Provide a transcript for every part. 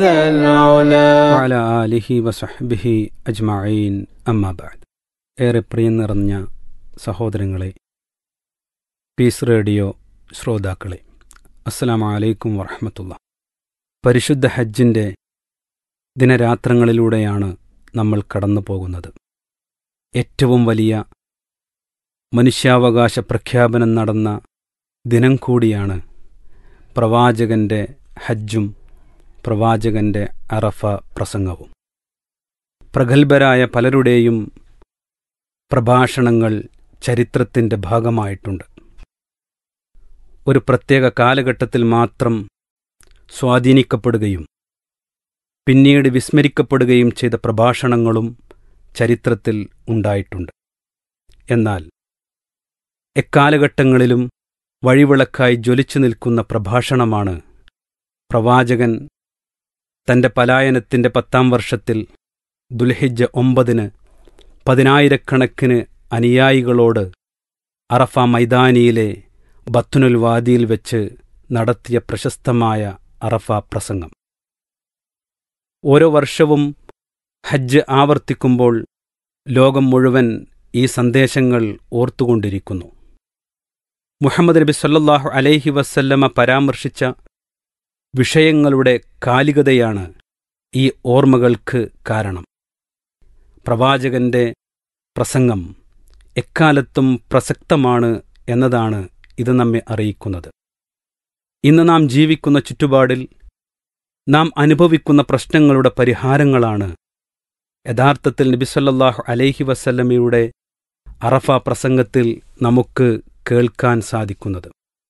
العلا വഅല ആലിഹി വസഹ്ബിഹി അജ്മഈൻ അമ്മാ ബഅദ് ഏറെ പ്രിയം നിറഞ്ഞ സഹോദരങ്ങളെ പീസ് റേഡിയോ ശ്രോതാക്കളെ അസ്സലാമു അലൈക്കും വറഹ്മത്തുള്ള പരിശുദ്ധ ഹജ്ജിൻ്റെ ദിനരാത്രങ്ങളിലൂടെയാണ് നമ്മൾ കടന്നു പോകുന്നത് ഏറ്റവും വലിയ മനുഷ്യാവകാശ പ്രഖ്യാപനം നടന്ന ദിനം കൂടിയാണ് പ്രവാചകന്റെ ഹജ്ജും പ്രവാചകന്റെ അറഫ പ്രസംഗവും പ്രഗത്ഭരായ പലരുടെയും പ്രഭാഷണങ്ങൾ ചരിത്രത്തിൻ്റെ ഭാഗമായിട്ടുണ്ട് ഒരു പ്രത്യേക കാലഘട്ടത്തിൽ മാത്രം സ്വാധീനിക്കപ്പെടുകയും പിന്നീട് വിസ്മരിക്കപ്പെടുകയും ചെയ്ത പ്രഭാഷണങ്ങളും ചരിത്രത്തിൽ ഉണ്ടായിട്ടുണ്ട് എന്നാൽ എക്കാലഘട്ടങ്ങളിലും വഴിവിളക്കായി ജ്വലിച്ചു നിൽക്കുന്ന പ്രഭാഷണമാണ് പ്രവാചകൻ തന്റെ പലായനത്തിന്റെ പത്താം വർഷത്തിൽ ദുൽഹിജ്ജ ഒമ്പതിന് പതിനായിരക്കണക്കിന് അനുയായികളോട് അറഫ മൈതാനിയിലെ ബത്തുനുൽ വാദിയിൽ വെച്ച് നടത്തിയ പ്രശസ്തമായ അറഫ പ്രസംഗം ഓരോ വർഷവും ഹജ്ജ് ആവർത്തിക്കുമ്പോൾ ലോകം മുഴുവൻ ഈ സന്ദേശങ്ങൾ ഓർത്തുകൊണ്ടിരിക്കുന്നു മുഹമ്മദ് നബി സല്ലല്ലാഹു അലൈഹി വസല്ലമ പരാമർശിച്ച വിഷയങ്ങളുടെ കാലികതയാണ് ഈ ഓർമ്മകൾക്ക് കാരണം പ്രവാചകന്റെ പ്രസംഗം എക്കാലത്തും പ്രസക്തമാണ് എന്നതാണ് ഇത് നമ്മെ അറിയിക്കുന്നത് ഇന്ന് നാം ജീവിക്കുന്ന ചുറ്റുപാടിൽ നാം അനുഭവിക്കുന്ന പ്രശ്നങ്ങളുടെ പരിഹാരങ്ങളാണ് യഥാർത്ഥത്തിൽ നബിസല്ലാഹു അലൈഹി വസല്ലമയുടെ അറഫ പ്രസംഗത്തിൽ നമുക്ക് കേൾക്കാൻ സാധിക്കുന്നത്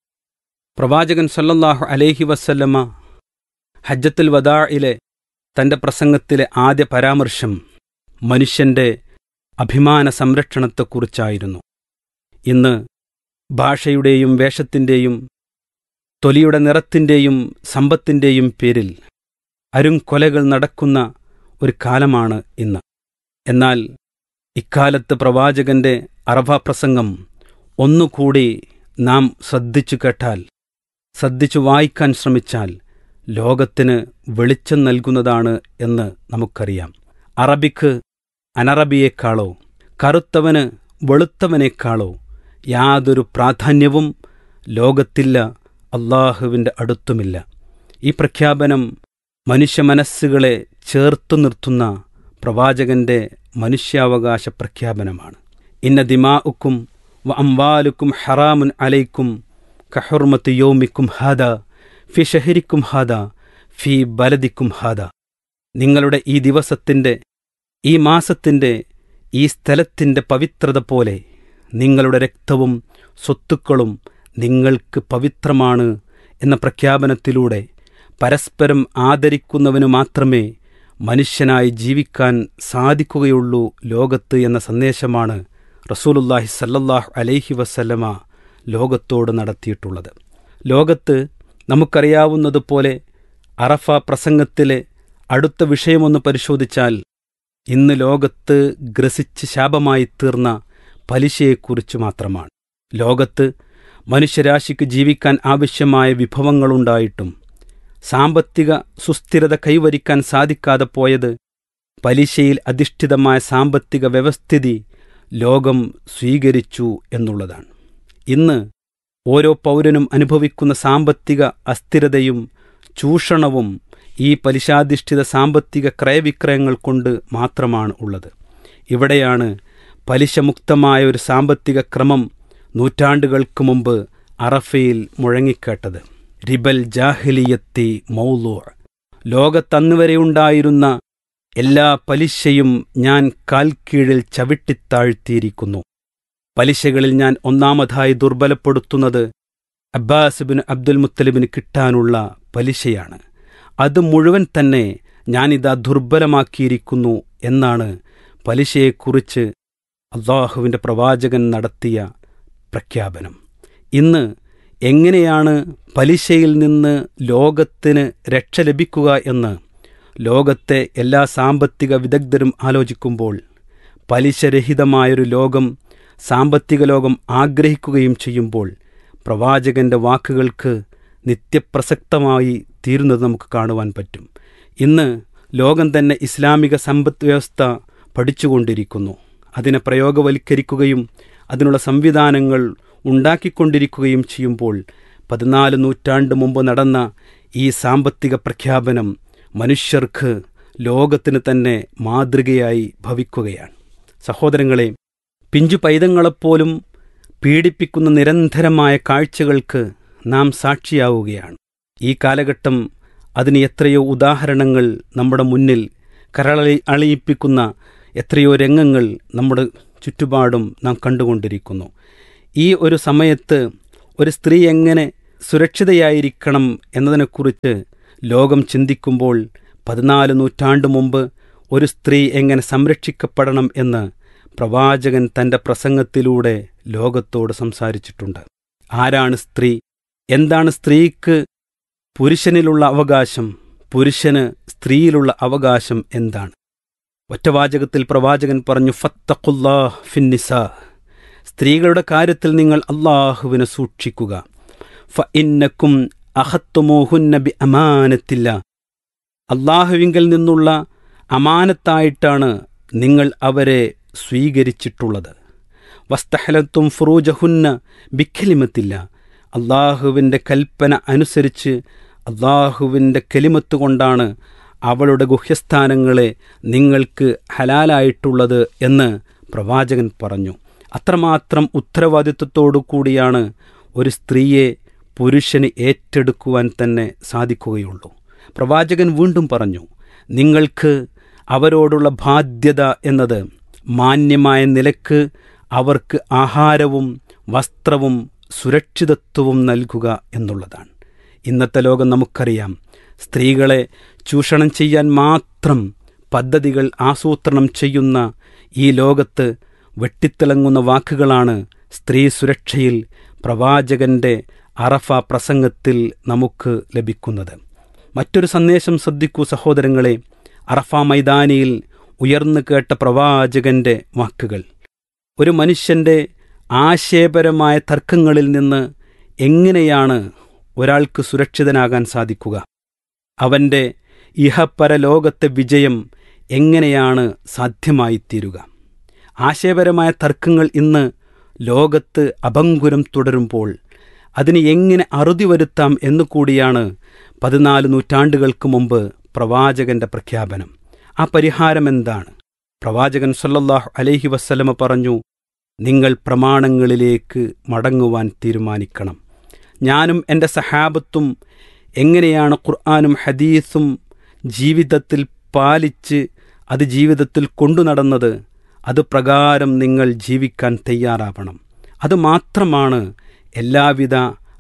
പ്രവാചകൻ സല്ലല്ലാഹു അലൈഹി വസല്ലമ ഹജ്ജത്തുൽ വദാഇലെ തന്റെ പ്രസംഗത്തിലെ ആദ്യ പരാമർശം മനുഷ്യന്റെ അഭിമാന സംരക്ഷണത്തെക്കുറിച്ചായിരുന്നു ഇന്ന് ഭാഷയുടെയും വേഷത്തിന്റെയും തൊലിയുടെ നിറത്തിന്റെയും സമ്പത്തിന്റെയും പേരിൽ അരുംകൊലകൾ നടക്കുന്ന ഒരു കാലമാണ് ഇന്ന് എന്നാൽ ഇക്കാലത്ത് പ്രവാചകന്റെ അറഫ പ്രസംഗം ഒന്നുകൂടി നാം ശ്രദ്ധിച്ചു കേട്ടാൽ ശ്രദ്ധിച്ചു വായിക്കാൻ ശ്രമിച്ചാൽ ലോകത്തിന് വെളിച്ചം നൽകുന്നതാണ് എന്ന് നമുക്കറിയാം അറബിക്ക് അനറബിയേക്കാളോ കറുത്തവന് വെളുത്തവനേക്കാളോ യാതൊരു പ്രാധാന്യവും ലോകത്തില്ല അള്ളാഹുവിൻ്റെ അടുത്തുമില്ല ഈ പ്രഖ്യാപനം മനുഷ്യ മനസ്സുകളെ ചേർത്തു നിർത്തുന്ന പ്രവാചകന്റെ മനുഷ്യാവകാശ പ്രഖ്യാപനമാണ് ഇന്ന ദിമാഉക്കും വ അംവാലുക്കും ഹറാമുൻ അലൈക്കും കഹുർമത്ത് യോമിക്കും ഹാദ ഫി ഷഹരിക്കും ഹാദ ഫി ബലദിക്കും ഹാദ നിങ്ങളുടെ ഈ ദിവസത്തിൻ്റെ ഈ മാസത്തിൻ്റെ ഈ സ്ഥലത്തിൻ്റെ പവിത്രത പോലെ നിങ്ങളുടെ രക്തവും സ്വത്തുക്കളും നിങ്ങൾക്ക് പവിത്രമാണ് എന്ന പ്രഖ്യാപനത്തിലൂടെ പരസ്പരം ആദരിക്കുന്നവനു മാത്രമേ മനുഷ്യനായി ജീവിക്കാൻ സാധിക്കുകയുള്ളൂ ലോകത്ത് എന്ന സന്ദേശമാണ് റസൂലുല്ലാഹി സല്ലല്ലാഹു അലൈഹി വസല്ലമ ലോകത്തോട് നടത്തിയിട്ടുള്ളത് ലോകത്ത് നമുക്കറിയാവുന്നതുപോലെ അറഫ പ്രസംഗത്തിലെ അടുത്ത വിഷയമൊന്ന് പരിശോധിച്ചാൽ ഇന്ന് ലോകത്ത് ഗ്രസിച്ച് ശാപമായി തീർന്ന പലിശയെക്കുറിച്ച് മാത്രമാണ് ലോകത്ത് മനുഷ്യരാശിക്ക് ജീവിക്കാൻ ആവശ്യമായ വിഭവങ്ങളുണ്ടായിട്ടും സാമ്പത്തിക സുസ്ഥിരത കൈവരിക്കാൻ സാധിക്കാതെ പോയത് പലിശയിൽ അധിഷ്ഠിതമായ സാമ്പത്തിക വ്യവസ്ഥിതി ലോകം സ്വീകരിച്ചു എന്നുള്ളതാണ് ഇന്ന് ഓരോ പൗരനും അനുഭവിക്കുന്ന സാമ്പത്തിക അസ്ഥിരതയും ചൂഷണവും ഈ പലിശാധിഷ്ഠിത സാമ്പത്തിക ക്രയവിക്രയങ്ങൾ കൊണ്ട് മാത്രമാണ് ഉള്ളത് ഇവിടെയാണ് പലിശമുക്തമായ ഒരു സാമ്പത്തിക ക്രമം നൂറ്റാണ്ടുകൾക്ക് മുമ്പ് അറഫയിൽ മുഴങ്ങിക്കേട്ടത് റിബൽ ജാഹിലിയത്തി മൗലൂ ലോകത്തന്നുവരെയുണ്ടായിരുന്ന എല്ലാ പലിശയും ഞാൻ കാൽക്കീഴിൽ ചവിട്ടിത്താഴ്ത്തിയിരിക്കുന്നു പലിശകളിൽ ഞാൻ ഒന്നാമതായി ദുർബലപ്പെടുത്തുന്നത് അബ്ബാസിബിന് അബ്ദുൽ മുത്തലിബിന് കിട്ടാനുള്ള പലിശയാണ് അത് മുഴുവൻ തന്നെ ഞാനിതാ ദുർബലമാക്കിയിരിക്കുന്നു എന്നാണ് പലിശയെക്കുറിച്ച് അള്ളാഹുവിൻ്റെ പ്രവാചകൻ നടത്തിയ പ്രഖ്യാപനം ഇന്ന് എങ്ങനെയാണ് പലിശയിൽ നിന്ന് ലോകത്തിന് രക്ഷ ലഭിക്കുക എന്ന് ലോകത്തെ എല്ലാ സാമ്പത്തിക വിദഗ്ധരും ആലോചിക്കുമ്പോൾ പലിശരഹിതമായൊരു ലോകം സാമ്പത്തിക ലോകം ആഗ്രഹിക്കുകയും ചെയ്യുമ്പോൾ പ്രവാചകന്റെ വാക്കുകൾക്ക് നിത്യപ്രസക്തമായി തീരുന്നത് നമുക്ക് കാണുവാൻ പറ്റും ഇന്ന് ലോകം തന്നെ ഇസ്ലാമിക സമ്പദ് വ്യവസ്ഥ പഠിച്ചുകൊണ്ടിരിക്കുന്നു അതിനെ പ്രയോഗവൽക്കരിക്കുകയും അതിനുള്ള സംവിധാനങ്ങൾ ഉണ്ടാക്കിക്കൊണ്ടിരിക്കുകയും ചെയ്യുമ്പോൾ പതിനാല് നൂറ്റാണ്ട് മുമ്പ് നടന്ന ഈ സാമ്പത്തിക പ്രഖ്യാപനം മനുഷ്യർക്ക് ലോകത്തിന് തന്നെ മാതൃകയായി ഭവിക്കുകയാണ് സഹോദരങ്ങളെ പിഞ്ചു പൈതങ്ങളെപ്പോലും പീഡിപ്പിക്കുന്ന നിരന്തരമായ കാഴ്ചകൾക്ക് നാം സാക്ഷിയാവുകയാണ് ഈ കാലഘട്ടം അതിന് എത്രയോ ഉദാഹരണങ്ങൾ നമ്മുടെ മുന്നിൽ കരളി അളിയിപ്പിക്കുന്ന എത്രയോ രംഗങ്ങൾ നമ്മുടെ ചുറ്റുപാടും നാം കണ്ടുകൊണ്ടിരിക്കുന്നു ഈ ഒരു സമയത്ത് ഒരു സ്ത്രീ എങ്ങനെ സുരക്ഷിതയായിരിക്കണം എന്നതിനെക്കുറിച്ച് ലോകം ചിന്തിക്കുമ്പോൾ പതിനാല് നൂറ്റാണ്ട് മുമ്പ് ഒരു സ്ത്രീ എങ്ങനെ സംരക്ഷിക്കപ്പെടണം എന്ന് പ്രവാചകൻ തൻ്റെ പ്രസംഗത്തിലൂടെ ലോകത്തോട് സംസാരിച്ചിട്ടുണ്ട് ആരാണ് സ്ത്രീ എന്താണ് സ്ത്രീക്ക് പുരുഷനിലുള്ള അവകാശം പുരുഷന് സ്ത്രീയിലുള്ള അവകാശം എന്താണ് ഒറ്റവാചകത്തിൽ പ്രവാചകൻ പറഞ്ഞു ഫത്തഖുല്ലാ ഫിന്നിസ സ്ത്രീകളുടെ കാര്യത്തിൽ നിങ്ങൾ അള്ളാഹുവിനെ സൂക്ഷിക്കുക ഫ ഇന്നക്കും അഹത്തുമോഹുന്ന ബി അമാനത്തില്ല അള്ളാഹുവിങ്കിൽ നിന്നുള്ള അമാനത്തായിട്ടാണ് നിങ്ങൾ അവരെ സ്വീകരിച്ചിട്ടുള്ളത് വസ്തഹലത്തും ഫുറൂജഹുന്ന ബിഖലിമത്തില്ല അള്ളാഹുവിൻ്റെ കൽപ്പന അനുസരിച്ച് അള്ളാഹുവിൻ്റെ കെലിമത്ത് കൊണ്ടാണ് അവളുടെ ഗുഹ്യസ്ഥാനങ്ങളെ നിങ്ങൾക്ക് ഹലാലായിട്ടുള്ളത് എന്ന് പ്രവാചകൻ പറഞ്ഞു അത്രമാത്രം ഉത്തരവാദിത്വത്തോടു കൂടിയാണ് ഒരു സ്ത്രീയെ പുരുഷന് ഏറ്റെടുക്കുവാൻ തന്നെ സാധിക്കുകയുള്ളൂ പ്രവാചകൻ വീണ്ടും പറഞ്ഞു നിങ്ങൾക്ക് അവരോടുള്ള ബാധ്യത എന്നത് മാന്യമായ നിലക്ക് അവർക്ക് ആഹാരവും വസ്ത്രവും സുരക്ഷിതത്വവും നൽകുക എന്നുള്ളതാണ് ഇന്നത്തെ ലോകം നമുക്കറിയാം സ്ത്രീകളെ ചൂഷണം ചെയ്യാൻ മാത്രം പദ്ധതികൾ ആസൂത്രണം ചെയ്യുന്ന ഈ ലോകത്ത് വെട്ടിത്തിളങ്ങുന്ന വാക്കുകളാണ് സ്ത്രീ സുരക്ഷയിൽ പ്രവാചകന്റെ അറഫ പ്രസംഗത്തിൽ നമുക്ക് ലഭിക്കുന്നത് മറ്റൊരു സന്ദേശം ശ്രദ്ധിക്കൂ സഹോദരങ്ങളെ അറഫ മൈതാനിയിൽ ഉയർന്നു കേട്ട പ്രവാചകന്റെ വാക്കുകൾ ഒരു മനുഷ്യന്റെ ആശയപരമായ തർക്കങ്ങളിൽ നിന്ന് എങ്ങനെയാണ് ഒരാൾക്ക് സുരക്ഷിതനാകാൻ സാധിക്കുക അവൻ്റെ ഇഹപര ലോകത്തെ വിജയം എങ്ങനെയാണ് സാധ്യമായിത്തീരുക ആശയപരമായ തർക്കങ്ങൾ ഇന്ന് ലോകത്ത് അഭങ്കുരം തുടരുമ്പോൾ അതിന് എങ്ങനെ അറുതി വരുത്താം എന്നു കൂടിയാണ് പതിനാല് നൂറ്റാണ്ടുകൾക്ക് മുമ്പ് പ്രവാചകന്റെ പ്രഖ്യാപനം ആ പരിഹാരം എന്താണ് പ്രവാചകൻ സല്ലല്ലാഹു അലൈഹി വസ്ലമ പറഞ്ഞു നിങ്ങൾ പ്രമാണങ്ങളിലേക്ക് മടങ്ങുവാൻ തീരുമാനിക്കണം ഞാനും എൻ്റെ സഹാബത്തും എങ്ങനെയാണ് ഖുർആാനും ഹദീസും ജീവിതത്തിൽ പാലിച്ച് അത് ജീവിതത്തിൽ കൊണ്ടു നടന്നത് അത് പ്രകാരം നിങ്ങൾ ജീവിക്കാൻ തയ്യാറാവണം അതുമാത്രമാണ് എല്ലാവിധ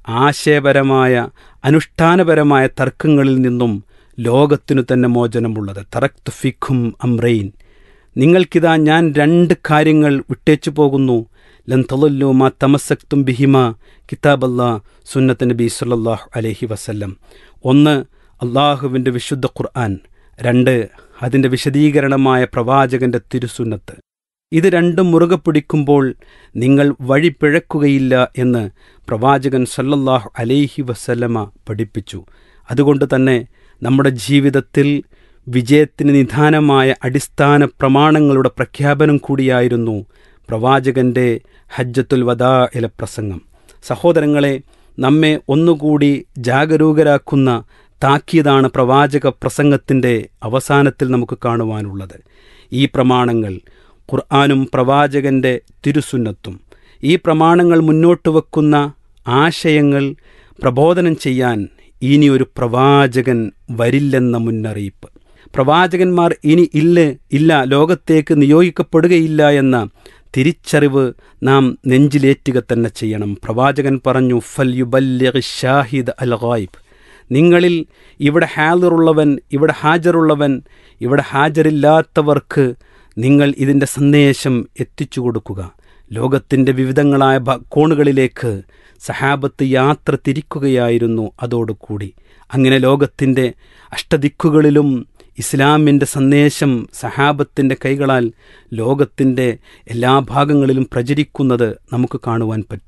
ആശയപരമായ അനുഷ്ഠാനപരമായ തർക്കങ്ങളിൽ നിന്നും ലോകത്തിനു തന്നെ മോചനമുള്ളത് തറക്ത് ഫിഖും അമ്രൈൻ നിങ്ങൾക്കിതാ ഞാൻ രണ്ട് കാര്യങ്ങൾ വിട്ടേച്ചു പോകുന്നു ലൻ തലല്ലു മാ തമസക്തും ബിഹിമ കിതാബല്ലാ സുന്നത്ത് നബി സല്ലാഹു അലഹി വസല്ലം ഒന്ന് അള്ളാഹുവിൻ്റെ വിശുദ്ധ ഖുർആൻ രണ്ട് അതിൻ്റെ വിശദീകരണമായ പ്രവാചകന്റെ തിരുസുന്നത്ത് ഇത് രണ്ടും മുറുകെ പിടിക്കുമ്പോൾ നിങ്ങൾ വഴി പിഴക്കുകയില്ല എന്ന് പ്രവാചകൻ സല്ലല്ലാഹു അലൈഹി വസല്ലമ പഠിപ്പിച്ചു അതുകൊണ്ട് തന്നെ നമ്മുടെ ജീവിതത്തിൽ വിജയത്തിന് നിധാനമായ അടിസ്ഥാന പ്രമാണങ്ങളുടെ പ്രഖ്യാപനം കൂടിയായിരുന്നു പ്രവാചകന്റെ ഹജ്ജത്തുൽ വദാ ഇല പ്രസംഗം സഹോദരങ്ങളെ നമ്മെ ഒന്നുകൂടി ജാഗരൂകരാക്കുന്ന താക്കീതാണ് പ്രവാചക പ്രസംഗത്തിൻ്റെ അവസാനത്തിൽ നമുക്ക് കാണുവാനുള്ളത് ഈ പ്രമാണങ്ങൾ ഖുർആാനും പ്രവാചകന്റെ തിരുസുന്നത്തും ഈ പ്രമാണങ്ങൾ മുന്നോട്ട് വെക്കുന്ന ആശയങ്ങൾ പ്രബോധനം ചെയ്യാൻ ഇനി ഒരു പ്രവാചകൻ വരില്ലെന്ന മുന്നറിയിപ്പ് പ്രവാചകന്മാർ ഇനി ഇല്ല ഇല്ല ലോകത്തേക്ക് നിയോഗിക്കപ്പെടുകയില്ല എന്ന തിരിച്ചറിവ് നാം നെഞ്ചിലേറ്റുക തന്നെ ചെയ്യണം പ്രവാചകൻ പറഞ്ഞു ഫൽ യുബല്യ ഷാഹിദ് അൽ ഗായിബ് നിങ്ങളിൽ ഇവിടെ ഹാജറുള്ളവൻ ഇവിടെ ഹാജറുള്ളവൻ ഇവിടെ ഹാജരില്ലാത്തവർക്ക് നിങ്ങൾ ഇതിൻ്റെ സന്ദേശം എത്തിച്ചു കൊടുക്കുക ലോകത്തിൻ്റെ വിവിധങ്ങളായ കോണുകളിലേക്ക് സഹാബത്ത് യാത്ര തിരിക്കുകയായിരുന്നു അതോടുകൂടി അങ്ങനെ ലോകത്തിൻ്റെ അഷ്ടദിക്കുകളിലും ഇസ്ലാമിൻ്റെ സന്ദേശം സഹാബത്തിൻ്റെ കൈകളാൽ ലോകത്തിൻ്റെ എല്ലാ ഭാഗങ്ങളിലും പ്രചരിക്കുന്നത് നമുക്ക് കാണുവാൻ പറ്റും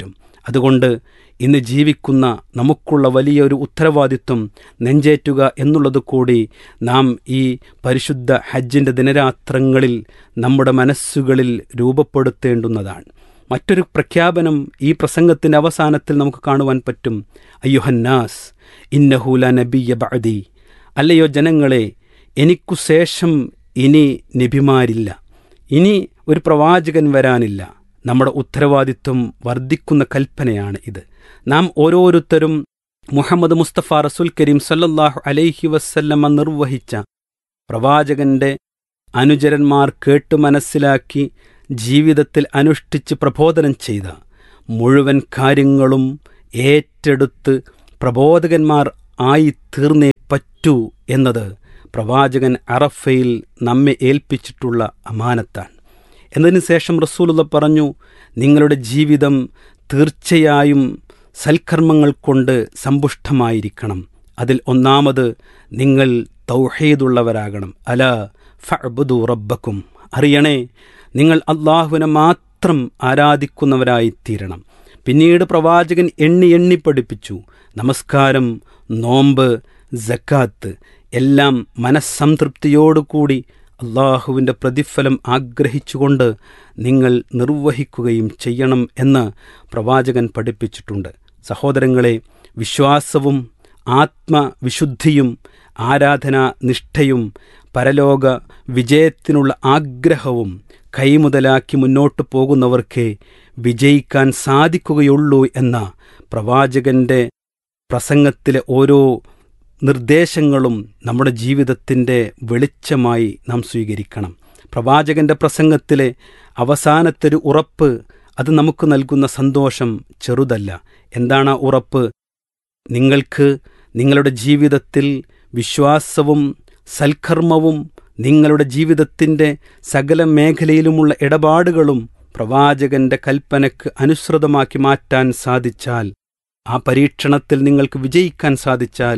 അതുകൊണ്ട് ഇന്ന് ജീവിക്കുന്ന നമുക്കുള്ള വലിയൊരു ഉത്തരവാദിത്വം നെഞ്ചേറ്റുക എന്നുള്ളത് കൂടി നാം ഈ പരിശുദ്ധ ഹജ്ജിൻ്റെ ദിനരാത്രങ്ങളിൽ നമ്മുടെ മനസ്സുകളിൽ രൂപപ്പെടുത്തേണ്ടുന്നതാണ് മറ്റൊരു പ്രഖ്യാപനം ഈ പ്രസംഗത്തിൻ്റെ അവസാനത്തിൽ നമുക്ക് കാണുവാൻ പറ്റും അയ്യുഹന്നാസ് ഇന്നഹൂല നബിയ ബഅദി അല്ലയോ ജനങ്ങളെ എനിക്കു ശേഷം ഇനി നബിമാരില്ല ഇനി ഒരു പ്രവാചകൻ വരാനില്ല നമ്മുടെ ഉത്തരവാദിത്വം വർദ്ധിക്കുന്ന കൽപ്പനയാണ് ഇത് നാം ഓരോരുത്തരും മുഹമ്മദ് മുസ്തഫ റസുൽ കരീം സല്ലല്ലാഹു അലൈഹി വസല്ലമ നിർവഹിച്ച പ്രവാചകന്റെ അനുചരന്മാർ കേട്ടു മനസ്സിലാക്കി ജീവിതത്തിൽ അനുഷ്ഠിച്ച് പ്രബോധനം ചെയ്ത മുഴുവൻ കാര്യങ്ങളും ഏറ്റെടുത്ത് പ്രബോധകന്മാർ ആയി തീർന്നേ പറ്റൂ എന്നത് പ്രവാചകൻ അറഫയിൽ നമ്മെ ഏൽപ്പിച്ചിട്ടുള്ള അമാനത്താണ് എന്നതിന് ശേഷം റസൂലുള്ള പറഞ്ഞു നിങ്ങളുടെ ജീവിതം തീർച്ചയായും സൽക്കർമ്മങ്ങൾ കൊണ്ട് സമ്പുഷ്ടമായിരിക്കണം അതിൽ ഒന്നാമത് നിങ്ങൾ തൗഹീദുള്ളവരാകണം അല ഫഅബുദു റബ്ബക്കും അറിയണേ നിങ്ങൾ അള്ളാഹുവിനെ മാത്രം ആരാധിക്കുന്നവരായിത്തീരണം പിന്നീട് പ്രവാചകൻ എണ്ണി എണ്ണി പഠിപ്പിച്ചു നമസ്കാരം നോമ്പ് ജക്കാത്ത് എല്ലാം മനസ്സംതൃപ്തിയോടുകൂടി അള്ളാഹുവിൻ്റെ പ്രതിഫലം ആഗ്രഹിച്ചുകൊണ്ട് നിങ്ങൾ നിർവഹിക്കുകയും ചെയ്യണം എന്ന് പ്രവാചകൻ പഠിപ്പിച്ചിട്ടുണ്ട് സഹോദരങ്ങളെ വിശ്വാസവും ആത്മവിശുദ്ധിയും ആരാധനാ നിഷ്ഠയും പരലോക വിജയത്തിനുള്ള ആഗ്രഹവും കൈമുതലാക്കി മുന്നോട്ടു പോകുന്നവർക്ക് വിജയിക്കാൻ സാധിക്കുകയുള്ളൂ എന്ന പ്രവാചകന്റെ പ്രസംഗത്തിലെ ഓരോ നിർദ്ദേശങ്ങളും നമ്മുടെ ജീവിതത്തിൻ്റെ വെളിച്ചമായി നാം സ്വീകരിക്കണം പ്രവാചകന്റെ പ്രസംഗത്തിലെ അവസാനത്തെ ഒരു ഉറപ്പ് അത് നമുക്ക് നൽകുന്ന സന്തോഷം ചെറുതല്ല എന്താണ് ആ ഉറപ്പ് നിങ്ങൾക്ക് നിങ്ങളുടെ ജീവിതത്തിൽ വിശ്വാസവും സൽക്കർമ്മവും നിങ്ങളുടെ ജീവിതത്തിൻ്റെ സകല മേഖലയിലുമുള്ള ഇടപാടുകളും പ്രവാചകന്റെ കൽപ്പനയ്ക്ക് അനുസൃതമാക്കി മാറ്റാൻ സാധിച്ചാൽ ആ പരീക്ഷണത്തിൽ നിങ്ങൾക്ക് വിജയിക്കാൻ സാധിച്ചാൽ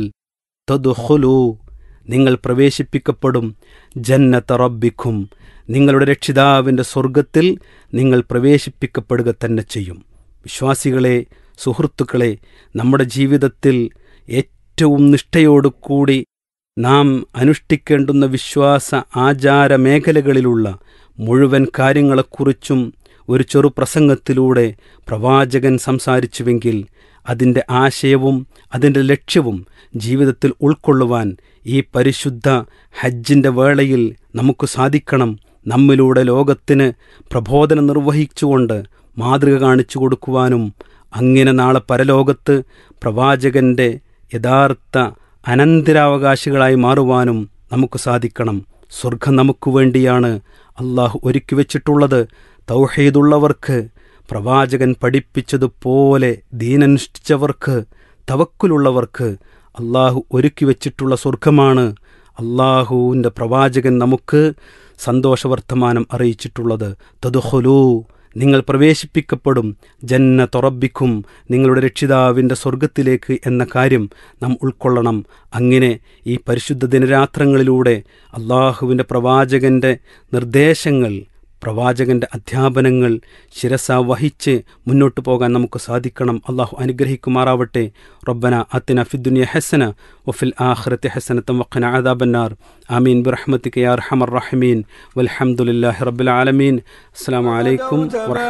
തദുഹുലു നിങ്ങൾ പ്രവേശിപ്പിക്കപ്പെടും ജന്നത്ത റബ്ബിക്കും നിങ്ങളുടെ രക്ഷിതാവിൻ്റെ സ്വർഗത്തിൽ നിങ്ങൾ പ്രവേശിപ്പിക്കപ്പെടുക തന്നെ ചെയ്യും വിശ്വാസികളെ സുഹൃത്തുക്കളെ നമ്മുടെ ജീവിതത്തിൽ ഏറ്റവും നിഷ്ഠയോടുകൂടി നാം അനുഷ്ഠിക്കേണ്ടുന്ന വിശ്വാസ ആചാര മേഖലകളിലുള്ള മുഴുവൻ കാര്യങ്ങളെക്കുറിച്ചും ഒരു ചെറു പ്രസംഗത്തിലൂടെ പ്രവാചകൻ സംസാരിച്ചുവെങ്കിൽ അതിൻ്റെ ആശയവും അതിൻ്റെ ലക്ഷ്യവും ജീവിതത്തിൽ ഉൾക്കൊള്ളുവാൻ ഈ പരിശുദ്ധ ഹജ്ജിൻ്റെ വേളയിൽ നമുക്ക് സാധിക്കണം നമ്മിലൂടെ ലോകത്തിന് പ്രബോധനം നിർവഹിച്ചുകൊണ്ട് മാതൃക കാണിച്ചു കൊടുക്കുവാനും അങ്ങനെ നാളെ പരലോകത്ത് പ്രവാചകന്റെ യഥാർത്ഥ അനന്തരാവകാശികളായി മാറുവാനും നമുക്ക് സാധിക്കണം സ്വർഗം നമുക്ക് വേണ്ടിയാണ് അള്ളാഹു ഒരുക്കി വച്ചിട്ടുള്ളത് തൗഹീദുള്ളവർക്ക് പ്രവാചകൻ പഠിപ്പിച്ചതുപോലെ ദീനനുഷ്ഠിച്ചവർക്ക് തവക്കുലുള്ളവർക്ക് അള്ളാഹു ഒരുക്കി വച്ചിട്ടുള്ള സ്വർഗമാണ് അള്ളാഹുവിൻ്റെ പ്രവാചകൻ നമുക്ക് സന്തോഷവർത്തമാനം അറിയിച്ചിട്ടുള്ളത് തതുഹുലൂ നിങ്ങൾ പ്രവേശിപ്പിക്കപ്പെടും ജന്ന തുറബിക്കും നിങ്ങളുടെ രക്ഷിതാവിൻ്റെ സ്വർഗത്തിലേക്ക് എന്ന കാര്യം നാം ഉൾക്കൊള്ളണം അങ്ങനെ ഈ പരിശുദ്ധ ദിനരാത്രങ്ങളിലൂടെ അള്ളാഹുവിൻ്റെ പ്രവാചകൻ്റെ നിർദ്ദേശങ്ങൾ പ്രവാചകന്റെ അധ്യാപനങ്ങൾ ശിരസ വഹിച്ച് മുന്നോട്ട് പോകാൻ നമുക്ക് സാധിക്കണം അള്ളാഹു അനുഗ്രഹിക്കുമാറാവട്ടെ റബ്ബന അത്തിന ഫിദ്ദുനിയ ഹസന വഫിൽ ആഖിറത്തി ഹസനത്തം വഖന അദാബന്നാർ ആമീൻ ബിറഹ്മത്തിക യാ അർഹമർ റഹീമീൻ വൽഹംദുലില്ലാഹി റബ്ബിൽ ആലമീൻ അസ്സലാമു അലൈക്കും വറഹ്മത്തുള്ളാഹി